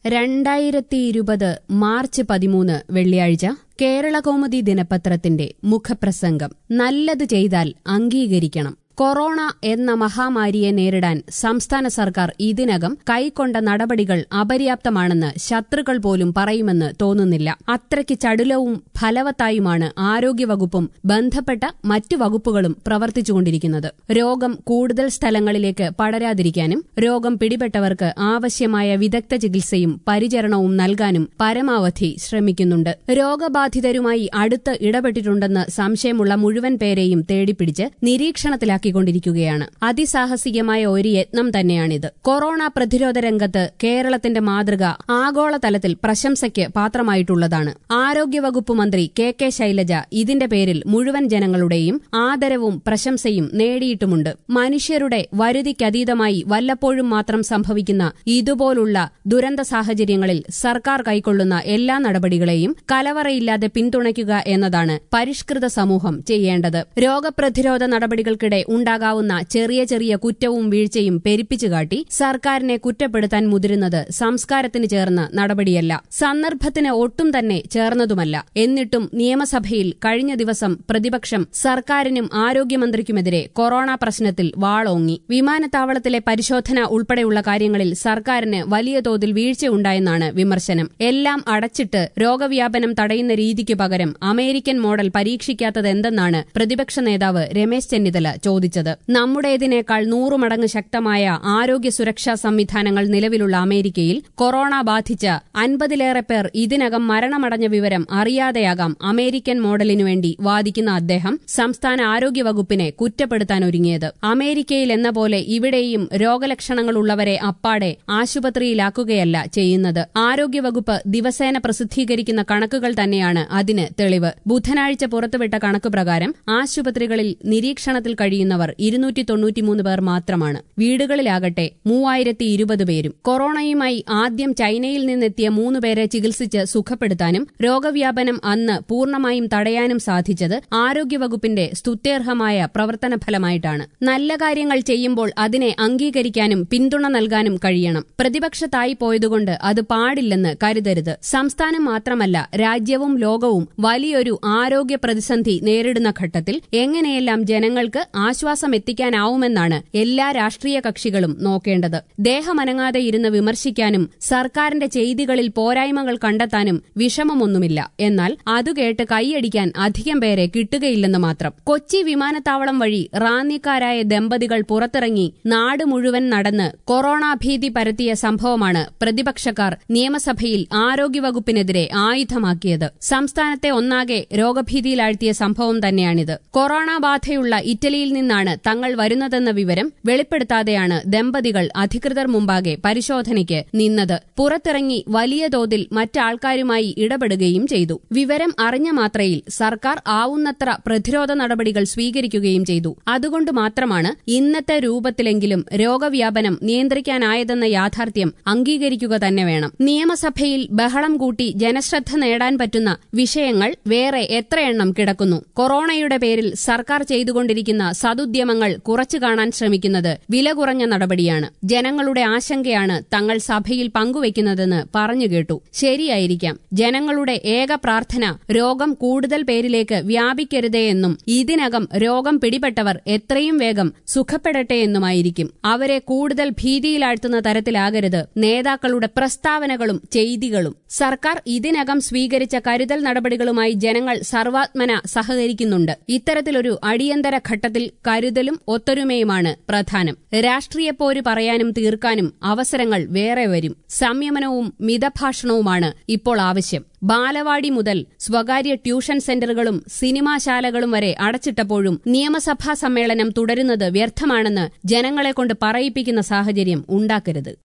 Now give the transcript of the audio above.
രണ്ടായിരത്തി ഇരുപത് മാർച്ച് പതിമൂന്ന് വെള്ളിയാഴ്ച കേരളകൗമുദി ദിനപത്രത്തിന്റെ മുഖപ്രസംഗം നല്ലത് ചെയ്താൽ അംഗീകരിക്കണം കൊറോണ എന്ന മഹാമാരിയെ നേരിടാൻ സംസ്ഥാന സർക്കാർ ഇതിനകം കൈക്കൊണ്ട നടപടികൾ അപര്യാപ്തമാണെന്ന് ശത്രുക്കൾ പോലും പറയുമെന്ന് തോന്നുന്നില്ല അത്രയ്ക്ക് ചടുലവും ഫലവത്തായുമാണ് ആരോഗ്യവകുപ്പും ബന്ധപ്പെട്ട മറ്റു വകുപ്പുകളും പ്രവർത്തിച്ചുകൊണ്ടിരിക്കുന്നത് രോഗം കൂടുതൽ സ്ഥലങ്ങളിലേക്ക് പടരാതിരിക്കാനും രോഗം പിടിപെട്ടവർക്ക് ആവശ്യമായ വിദഗ്ധ ചികിത്സയും പരിചരണവും നൽകാനും പരമാവധി ശ്രമിക്കുന്നുണ്ട് രോഗബാധിതരുമായി അടുത്ത് ഇടപെട്ടിട്ടുണ്ടെന്ന് സംശയമുള്ള മുഴുവൻ പേരെയും തേടിപ്പിടിച്ച് നിരീക്ഷണത്തിലാക്കി ാക്കിക്കൊണ്ടിരിക്കുകയാണ് അതിസാഹസികമായ ഒരു യത്നം തന്നെയാണിത് കൊറോണ പ്രതിരോധ രംഗത്ത് കേരളത്തിന്റെ മാതൃക ആഗോളതലത്തിൽ പ്രശംസയ്ക്ക് പാത്രമായിട്ടുള്ളതാണ് ആരോഗ്യവകുപ്പ് മന്ത്രി കെ കെ ശൈലജ ഇതിന്റെ പേരിൽ മുഴുവൻ ജനങ്ങളുടെയും ആദരവും പ്രശംസയും നേടിയിട്ടുമുണ്ട് മനുഷ്യരുടെ വരുതിക്കതീതമായി വല്ലപ്പോഴും മാത്രം സംഭവിക്കുന്ന ഇതുപോലുള്ള ദുരന്ത സാഹചര്യങ്ങളിൽ സർക്കാർ കൈക്കൊള്ളുന്ന എല്ലാ നടപടികളെയും കലവറയില്ലാതെ പിന്തുണയ്ക്കുക എന്നതാണ് പരിഷ്കൃത സമൂഹം ചെയ്യേണ്ടത് രോഗപ്രതിരോധ നടപടികൾക്കിടെ ഉണ്ടാകാവുന്ന ചെറിയ ചെറിയ കുറ്റവും വീഴ്ചയും പെരുപ്പിച്ചു കാട്ടി സർക്കാരിനെ കുറ്റപ്പെടുത്താൻ മുതിരുന്നത് സംസ്കാരത്തിന് ചേർന്ന നടപടിയല്ല സന്ദർഭത്തിന് ഒട്ടും തന്നെ ചേർന്നതുമല്ല എന്നിട്ടും നിയമസഭയിൽ കഴിഞ്ഞ ദിവസം പ്രതിപക്ഷം സർക്കാരിനും ആരോഗ്യമന്ത്രിക്കുമെതിരെ കൊറോണ പ്രശ്നത്തിൽ വാളോങ്ങി വിമാനത്താവളത്തിലെ പരിശോധന ഉൾപ്പെടെയുള്ള കാര്യങ്ങളിൽ സർക്കാരിന് വലിയ തോതിൽ വീഴ്ചയുണ്ടായെന്നാണ് വിമർശനം എല്ലാം അടച്ചിട്ട് രോഗവ്യാപനം തടയുന്ന രീതിക്ക് പകരം അമേരിക്കൻ മോഡൽ പരീക്ഷിക്കാത്തതെന്തെന്നാണ് പ്രതിപക്ഷ നേതാവ് രമേശ് ചെന്നിത്തല ചോദിച്ചത് നമ്മുടേതിനേക്കാൾ നൂറുമടങ്ങ് ശക്തമായ ആരോഗ്യ സുരക്ഷാ സംവിധാനങ്ങൾ നിലവിലുള്ള അമേരിക്കയിൽ കൊറോണ ബാധിച്ച അൻപതിലേറെ പേർ ഇതിനകം മരണമടഞ്ഞ വിവരം അറിയാതെയാകാം അമേരിക്കൻ മോഡലിനു വേണ്ടി വാദിക്കുന്ന അദ്ദേഹം സംസ്ഥാന ആരോഗ്യവകുപ്പിനെ കുറ്റപ്പെടുത്താൻ ഒരുങ്ങിയത് അമേരിക്കയിൽ എന്ന പോലെ ഇവിടെയും രോഗലക്ഷണങ്ങളുള്ളവരെ അപ്പാടെ ആശുപത്രിയിലാക്കുകയല്ല ചെയ്യുന്നത് ആരോഗ്യവകുപ്പ് ദിവസേന പ്രസിദ്ധീകരിക്കുന്ന കണക്കുകൾ തന്നെയാണ് അതിന് തെളിവ് ബുധനാഴ്ച പുറത്തുവിട്ട കണക്ക് പ്രകാരം ആശുപത്രികളിൽ നിരീക്ഷണത്തിൽ കഴിയുന്നവർ ഇരുന്നൂറ്റി തൊണ്ണൂറ്റിമൂന്ന് പേർ മാത്രമാണ് വീടുകളിലാകട്ടെ മൂവായിരത്തി ഇരുപത് പേരും കൊറോണയുമായി ആദ്യം ചൈനയിൽ നിന്നെത്തിയ മൂന്ന് പേരെ ചികിത്സിച്ച് സുഖപ്പെടുത്താനും രോഗവ്യാപനം അന്ന് പൂർണ്ണമായും തടയാനും സാധിച്ചത് ആരോഗ്യവകുപ്പിന്റെ സ്തുത്യർഹമായ പ്രവർത്തന ഫലമായിട്ടാണ് നല്ല കാര്യങ്ങൾ ചെയ്യുമ്പോൾ അതിനെ അംഗീകരിക്കാനും പിന്തുണ നൽകാനും കഴിയണം പ്രതിപക്ഷത്തായി പോയതുകൊണ്ട് അത് പാടില്ലെന്ന് കരുതരുത് സംസ്ഥാനം മാത്രമല്ല രാജ്യവും ലോകവും വലിയൊരു ആരോഗ്യ പ്രതിസന്ധി നേരിടുന്ന ഘട്ടത്തിൽ എങ്ങനെയെല്ലാം ജനങ്ങൾക്ക് ആശ്വാസം എത്തിക്കാനാവുമെന്നാണ് എല്ലാ രാഷ്ട്രീയ കക്ഷികളും നോക്കേണ്ടത് ദേഹമനങ്ങാതെ ഇരുന്ന് വിമർശിക്കാനും സർക്കാരിന്റെ ചെയ്തികളിൽ പോരായ്മകൾ കണ്ടെത്താനും വിഷമമൊന്നുമില്ല എന്നാൽ അതു കേട്ട് കൈയടിക്കാൻ അധികം പേരെ കിട്ടുകയില്ലെന്ന് മാത്രം കൊച്ചി വിമാനത്താവളം വഴി റാന്നിക്കാരായ ദമ്പതികൾ പുറത്തിറങ്ങി നാട് മുഴുവൻ നടന്ന് കൊറോണ ഭീതി പരത്തിയ സംഭവമാണ് പ്രതിപക്ഷക്കാർ നിയമസഭയിൽ ആരോഗ്യവകുപ്പിനെതിരെ ആയുധമാക്കിയത് സംസ്ഥാനത്തെ ഒന്നാകെ രോഗഭീതിയിലാഴ്ത്തിയ സംഭവം തന്നെയാണിത് കൊറോണ ബാധയുള്ള ഇറ്റലിയിൽ നിന്നാണ് തങ്ങൾ വരുന്നതെന്ന വിവരം വെളിപ്പെടുത്താതെയാണ് ദമ്പതികൾ അധികൃതർ മുമ്പാകെ പരിശോധനയ്ക്ക് നിന്നത് പുറത്തിറങ്ങി വലിയ തോതിൽ മറ്റാൾക്കാരുമായി ഇടപെടുകയും ചെയ്തു വിവരം അറിഞ്ഞ മാത്രയിൽ സർക്കാർ ആവുന്നത്ര പ്രതിരോധ നടപടികൾ സ്വീകരിക്കുകയും ചെയ്തു അതുകൊണ്ട് മാത്രമാണ് ഇന്നത്തെ രൂപത്തിലെങ്കിലും രോഗവ്യാപനം നിയന്ത്രിക്കാനായതെന്ന യാഥാർത്ഥ്യം അംഗീകരിക്കുക തന്നെ വേണം നിയമസഭയിൽ ബഹളം കൂട്ടി ജനശ്രദ്ധ നേടാൻ പറ്റുന്ന വിഷയങ്ങൾ വേറെ എത്രയെണ്ണം കിടക്കുന്നു കൊറോണയുടെ പേരിൽ സർക്കാർ ചെയ്തുകൊണ്ടിരിക്കുന്ന സതുദ്യമങ്ങൾ കുറച്ചു കാണാൻ ശ്രമിക്കുന്നത് വില കുറഞ്ഞ നടപടിയാണ് ജനങ്ങളുടെ ആശങ്കയാണ് തങ്ങൾ സഭയിൽ പങ്കുവയ്ക്കുന്നതെന്ന് പറഞ്ഞു കേട്ടു ശരിയായിരിക്കാം ജനങ്ങളുടെ ഏക പ്രാർത്ഥന രോഗം കൂടുതൽ പേരിലേക്ക് വ്യാപിക്കരുതേ എന്നും ഇതിനകം രോഗം പിടിപെട്ടവർ എത്രയും വേഗം സുഖപ്പെടട്ടെ എന്നുമായിരിക്കും അവരെ കൂടുതൽ ഭീതിയിലാഴ്ത്തുന്ന തരത്തിലാകരുത് നേതാക്കളുടെ പ്രസ്താവനകളും ചെയ്തികളും സർക്കാർ ഇതിനകം സ്വീകരിച്ച കരുതൽ നടപടികളുമായി ജനങ്ങൾ സർവാത്മന സഹകരിക്കുന്നുണ്ട് ഇത്തരത്തിലൊരു അടിയന്തര ഘട്ടത്തിൽ കരുതലും ഒത്തൊരുമയുമാണ് പ്രധാനം രാഷ്ട്രീയപ്പോര് പറയാനും തീർക്കാനും അവസരങ്ങൾ വേറെ വരും സംയമനവും മിതഭാഷണവുമാണ് ഇപ്പോൾ ആവശ്യം ബാലവാടി മുതൽ സ്വകാര്യ ട്യൂഷൻ സെന്ററുകളും സിനിമാശാലകളും വരെ അടച്ചിട്ടപ്പോഴും നിയമസഭാ സമ്മേളനം തുടരുന്നത് വ്യർത്ഥമാണെന്ന് ജനങ്ങളെക്കൊണ്ട് പറയിപ്പിക്കുന്ന സാഹചര്യം ഉണ്ടാക്കരുത്